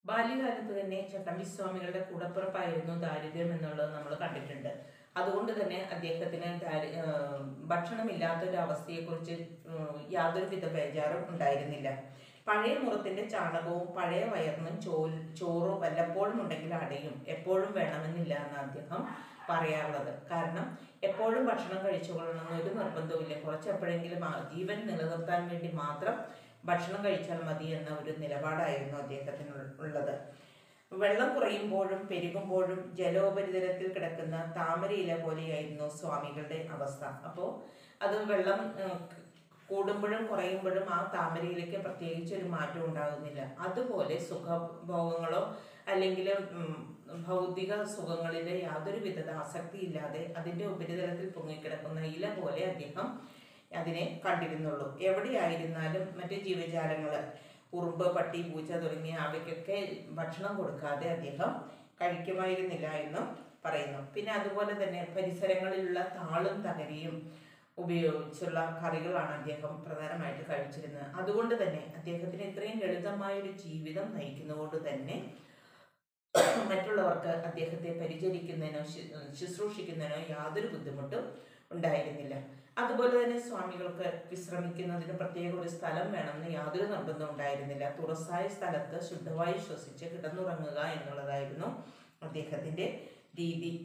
ബാല്യകാലത്ത് തന്നെ ചട്ടമ്പിസ്വാമികളുടെ കൂടപ്പിറപ്പായിരുന്നു ദാരിദ്ര്യം എന്നുള്ളത് നമ്മൾ കണ്ടിട്ടുണ്ട് അതുകൊണ്ട് തന്നെ അദ്ദേഹത്തിന് ദാരി ഏഹ് ഭക്ഷണമില്ലാത്തൊരു അവസ്ഥയെക്കുറിച്ച് ഉം, യാതൊരുവിധ ബേജാറും ഉണ്ടായിരുന്നില്ല പഴയ മുറത്തിന്റെ ചാണകവും പഴയ വയറിനും ചോ ചോറും വല്ലപ്പോഴും ഉണ്ടെങ്കിൽ അടയും എപ്പോഴും വേണമെന്നില്ല എന്ന് അദ്ദേഹം പറയാറുള്ളത് കാരണം എപ്പോഴും ഭക്ഷണം കഴിച്ചുകൊള്ളണമെന്ന് ഒരു നിർബന്ധവുമില്ല കുറച്ച് എപ്പോഴെങ്കിലും ആ ജീവൻ നിലനിർത്താൻ വേണ്ടി മാത്രം ഭക്ഷണം കഴിച്ചാൽ മതി എന്ന ഒരു നിലപാടായിരുന്നു അദ്ദേഹത്തിന് ഉള്ളത് വെള്ളം കുറയുമ്പോഴും പെരുകുമ്പോഴും ജലോപരിതലത്തിൽ കിടക്കുന്ന താമരയില പോലെയായിരുന്നു സ്വാമികളുടെ അവസ്ഥ അപ്പോൾ അത് വെള്ളം ഉം, കൂടുമ്പോഴും കുറയുമ്പോഴും ആ താമരയിലേക്ക് പ്രത്യേകിച്ച് ഒരു മാറ്റം ഉണ്ടാകുന്നില്ല അതുപോലെ സുഖഭോഗങ്ങളോ അല്ലെങ്കിൽ ഉം, ഭൗതിക സുഖങ്ങളിലെ യാതൊരു വിധ ആസക്തി ഇല്ലാതെ അതിൻ്റെ ഉപരിതലത്തിൽ പൊങ്ങിക്കിടക്കുന്ന ഇല പോലെ അദ്ദേഹം അതിനെ കണ്ടിരുന്നുള്ളൂ എവിടെയായിരുന്നാലും മറ്റ് ജീവജാലങ്ങൾ ഉറുമ്പ് പട്ടി പൂച്ച തുടങ്ങിയ അവയ്ക്കൊക്കെ ഭക്ഷണം കൊടുക്കാതെ അദ്ദേഹം കഴിക്കുമായിരുന്നില്ല എന്നും പറയുന്നു പിന്നെ അതുപോലെ തന്നെ പരിസരങ്ങളിലുള്ള താളും തകരിയും ഉപയോഗിച്ചുള്ള കറികളാണ് അദ്ദേഹം പ്രധാനമായിട്ട് കഴിച്ചിരുന്നത് അതുകൊണ്ട് തന്നെ അദ്ദേഹത്തിന് ഇത്രയും ലളിതമായ ഒരു ജീവിതം നയിക്കുന്നതുകൊണ്ട് തന്നെ മറ്റുള്ളവർക്ക് അദ്ദേഹത്തെ പരിചരിക്കുന്നതിനോ ശു- ശുശ്രൂഷിക്കുന്നതിനോ യാതൊരു ബുദ്ധിമുട്ടും ഉണ്ടായിരുന്നില്ല അതുപോലെ തന്നെ സ്വാമികൾക്ക് വിശ്രമിക്കുന്നതിന് പ്രത്യേക ഒരു സ്ഥലം വേണമെന്ന് യാതൊരു നിർബന്ധം ഉണ്ടായിരുന്നില്ല തുറസായ സ്ഥലത്ത് ശുദ്ധവായു ശ്വസിച്ച് കിടന്നുറങ്ങുക എന്നുള്ളതായിരുന്നു അദ്ദേഹത്തിന്റെ രീതി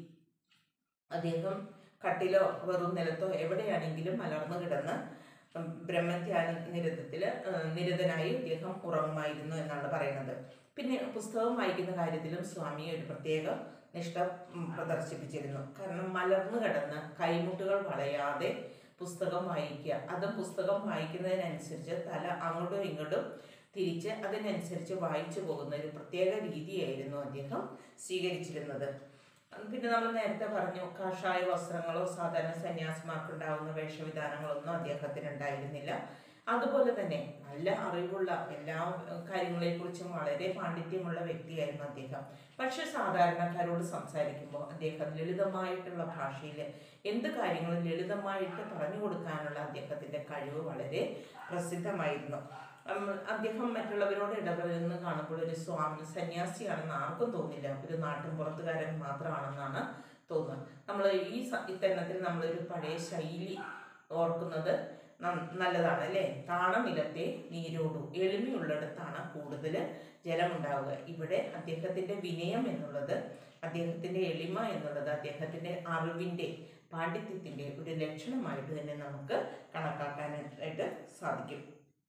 അദ്ദേഹം കട്ടിലോ വെറും നിലത്തോ എവിടെയാണെങ്കിലും മലർന്നു കിടന്ന് ഉം, ബ്രഹ്മധ്യാന നിരതത്തിൽ നിരതനായി അദ്ദേഹം ഉറങ്ങുമായിരുന്നു എന്നാണ് പറയുന്നത് പിന്നെ പുസ്തകം വായിക്കുന്ന കാര്യത്തിലും സ്വാമി ഒരു പ്രത്യേക നിഷ്ഠ ഉം, പ്രദർശിപ്പിച്ചിരുന്നു കാരണം മലർന്നു കിടന്ന് കൈമുട്ടുകൾ വളയാതെ പുസ്തകം വായിക്കുക അതും പുസ്തകം വായിക്കുന്നതിനനുസരിച്ച് തല അങ്ങോട്ടും ഇങ്ങോട്ടും തിരിച്ച് അതിനനുസരിച്ച് വായിച്ചു പോകുന്ന ഒരു പ്രത്യേക രീതിയായിരുന്നു അദ്ദേഹം സ്വീകരിച്ചിരുന്നത് പിന്നെ നമ്മൾ നേരത്തെ പറഞ്ഞു കാഷായ വസ്ത്രങ്ങളോ സാധാരണ സന്യാസിമാർക്കുണ്ടാവുന്ന വേഷവിധാനങ്ങളൊന്നും അദ്ദേഹത്തിന് ഉണ്ടായിരുന്നില്ല അതുപോലെ തന്നെ നല്ല അറിവുള്ള എല്ലാ ഏഹ്, കാര്യങ്ങളെക്കുറിച്ചും വളരെ പാണ്ഡിത്യമുള്ള വ്യക്തിയായിരുന്നു അദ്ദേഹം പക്ഷെ സാധാരണക്കാരോട് സംസാരിക്കുമ്പോൾ അദ്ദേഹം ലളിതമായിട്ടുള്ള ഭാഷയിൽ എന്ത് കാര്യങ്ങളും ലളിതമായിട്ട് പറഞ്ഞു കൊടുക്കാനുള്ള അദ്ദേഹത്തിന്റെ കഴിവ് വളരെ പ്രസിദ്ധമായിരുന്നു ഉം, അദ്ദേഹം മറ്റുള്ളവരോട് ഇടപെടുന്ന കാണുമ്പോൾ ഒരു സ്വാമി സന്യാസിയാണെന്ന് ആർക്കും തോന്നില്ല ഒരു നാട്ടിൻ പുറത്തുകാരൻ മാത്രമാണെന്നാണ് തോന്നുന്നത് നമ്മൾ ഈ സ- ഇത്തരണത്തിൽ നമ്മളൊരു പഴയ ശൈലി ഓർക്കുന്നത് നം- നല്ലതാണ് അല്ലേ താണനിലത്തെ നീരോടു എളിമയുള്ളിടത്താണ് കൂടുതൽ ജലമുണ്ടാവുക ഇവിടെ അദ്ദേഹത്തിന്റെ വിനയം എന്നുള്ളത് അദ്ദേഹത്തിന്റെ എളിമ എന്നുള്ളത് അദ്ദേഹത്തിന്റെ അറിവിന്റെ പാണ്ഡിത്യത്തിന്റെ ഒരു ലക്ഷണമായിട്ട് തന്നെ നമുക്ക് കണക്കാക്കാനായിട്ട് സാധിക്കും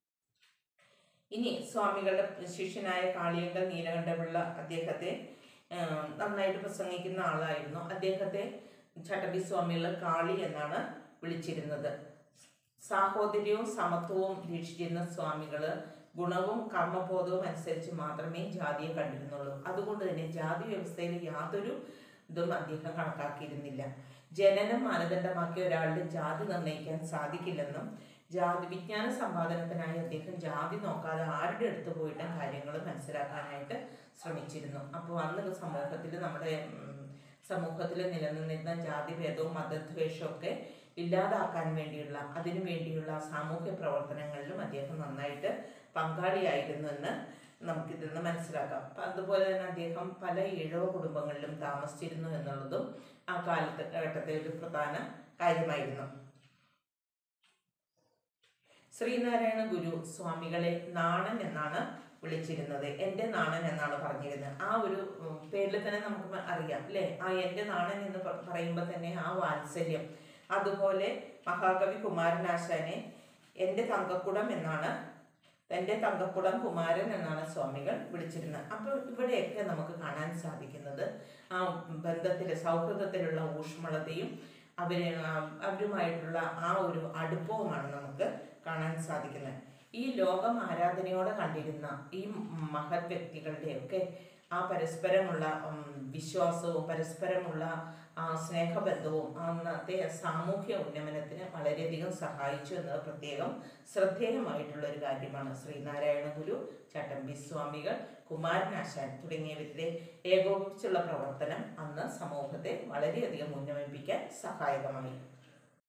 ഇനി സ്വാമികളുടെ ശിഷ്യനായ കാളിയങ്ക നീലകണ്ഠപിള്ള അദ്ദേഹത്തെ ആ, നന്നായിട്ട് പ്രസംഗിക്കുന്ന ആളായിരുന്നു അദ്ദേഹത്തെ ചട്ടമ്പി സ്വാമികൾ കാളി എന്നാണ് വിളിച്ചിരുന്നത് സാഹോദര്യവും സമത്വവും ദീക്ഷിച്ചിരുന്ന സ്വാമികള് ഗുണവും കർമ്മബോധവും അനുസരിച്ച് മാത്രമേ ജാതിയെ കണ്ടിരുന്നുള്ളൂ അതുകൊണ്ട് തന്നെ ജാതി വ്യവസ്ഥയിൽ യാതൊരു ഇതും അദ്ദേഹം കണക്കാക്കിയിരുന്നില്ല ജനനം മാനദണ്ഡമാക്കിയ ഒരാളുടെ ജാതി നിർണ്ണയിക്കാൻ സാധിക്കില്ലെന്നും ജാതി വിജ്ഞാന സമ്പാദനത്തിനായി അദ്ദേഹം ജാതി നോക്കാതെ ആരുടെ അടുത്ത് പോയിട്ടും കാര്യങ്ങൾ മനസ്സിലാക്കാനായിട്ട് ശ്രമിച്ചിരുന്നു അപ്പോൾ അന്ന് സമൂഹത്തിൽ നമ്മുടെ ഉം, സമൂഹത്തിൽ നിലനിന്നിരുന്ന ജാതിഭേദവും മതദ്വേഷവും ഒക്കെ ഇല്ലാതാക്കാൻ വേണ്ടിയുള്ള അതിനു വേണ്ടിയുള്ള സാമൂഹ്യ പ്രവർത്തനങ്ങളിലും അദ്ദേഹം നന്നായിട്ട് പങ്കാളിയായിരുന്നു എന്ന് നമുക്കിതിൽ നിന്ന് മനസ്സിലാക്കാം അപ്പം അതുപോലെ തന്നെ അദ്ദേഹം പല ഈഴവ കുടുംബങ്ങളിലും താമസിച്ചിരുന്നു എന്നുള്ളതും ആ കാലത്ത് ഘട്ടത്തെ ഒരു പ്രധാന കാര്യമായിരുന്നു ശ്രീനാരായണ ഗുരു സ്വാമികളെ നാണൻ എന്നാണ് വിളിച്ചിരുന്നത് എൻ്റെ നാണൻ എന്നാണ് പറഞ്ഞിരുന്നത് ആ ഒരു ഉം, പേരിൽ തന്നെ നമുക്ക് മ- അറിയാം അല്ലേ ആ എൻ്റെ നാണൻ എന്ന് പ- പറയുമ്പോൾ തന്നെ ആ വാത്സല്യം അതുപോലെ മഹാകവി കുമാരനാശാനെ എൻ്റെ തങ്കക്കുടം എന്നാണ് എൻ്റെ തങ്കക്കുടം കുമാരൻ എന്നാണ് സ്വാമികൾ വിളിച്ചിരുന്നത് അപ്പോൾ ഇവിടെയൊക്കെ നമുക്ക് കാണാൻ സാധിക്കുന്നത് ആ ബന്ധത്തിൽ സൗഹൃദത്തിലുള്ള ഊഷ്മളതയും അവര് ആ- അവരുമായിട്ടുള്ള ആ ഒരു അടുപ്പവുമാണ് നമുക്ക് കാണാൻ സാധിക്കുന്നത് ഈ ലോകം ആരാധനയോടെ കണ്ടിരുന്ന ഈ മഹത് വ്യക്തികളുടെയൊക്കെ ആ പരസ്പരമുള്ള ഉം, വിശ്വാസവും പരസ്പരമുള്ള ആ സ്നേഹബന്ധവും അന്നത്തെ സാമൂഹ്യ ഉന്നമനത്തിന് വളരെയധികം സഹായിച്ചു എന്നത് പ്രത്യേകം ശ്രദ്ധേയമായിട്ടുള്ള ഒരു കാര്യമാണ് ശ്രീനാരായണ ഗുരു ചട്ടമ്പി സ്വാമികൾ കുമാരനാശാൻ തുടങ്ങിയവരുടെ ഏകോപിച്ചുള്ള പ്രവർത്തനം അന്ന് സമൂഹത്തെ വളരെയധികം ഉന്നമിപ്പിക്കാൻ സഹായകമായി